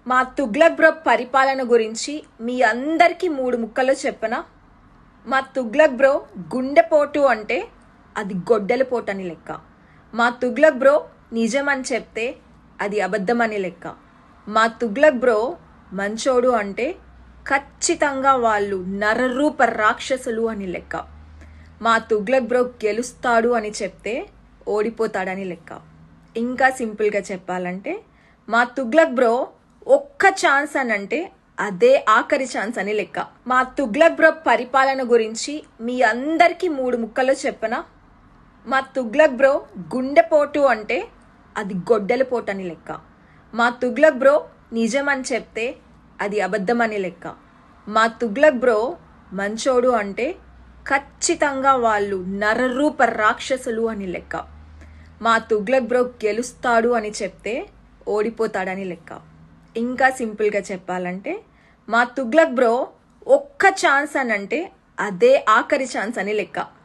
మా తుగ్లక్ బ్రో పరిపాలన గురించి మీ అందరికీ మూడు ముక్కల్లో చెప్పనా మా తుగ్లక్ బ్రో గుండెపోటు అంటే అది గొడ్డల పోటు అని లెక్క మా తుగ్లక్ బ్రో నిజం అని చెప్తే అది అబద్ధం అని లెక్క మా తుగ్లక్ బ్రో మంచోడు అంటే ఖచ్చితంగా వాళ్ళు నరరూప రాక్షసులు అని లెక్క మా తుగ్లక్ బ్రో గెలుస్తాడు అని చెప్తే ఓడిపోతాడని లెక్క ఇంకా సింపుల్గా చెప్పాలంటే మా తుగ్లక్ బ్రో ఒక్క ఛాన్స్ అని అంటే అదే ఆఖరి ఛాన్స్ అని లెక్క మా తుగ్లక్ బ్రో పరిపాలన గురించి మీ అందరికీ మూడు ముక్కల్లో చెప్పనా మా తుగ్లక్ బ్రో గుండెపోటు అంటే అది గొడ్డల పోటు అని లెక్క మా తుగ్లక్ బ్రో నిజం అని చెప్తే అది అబద్ధం అని లెక్క మా తుగ్లక్ బ్రో మంచోడు అంటే ఖచ్చితంగా వాళ్ళు నరరూప రాక్షసులు అని లెక్క మా తుగ్లక్ బ్రో గెలుస్తాడు అని చెప్తే ఓడిపోతాడని లెక్క ఇంకా సింపుల్గా చెప్పాలంటే మా తుగ్లక్ బ్రో ఒక్క ఛాన్స్ అని అంటే అదే ఆఖరి ఛాన్స్ అని లెక్క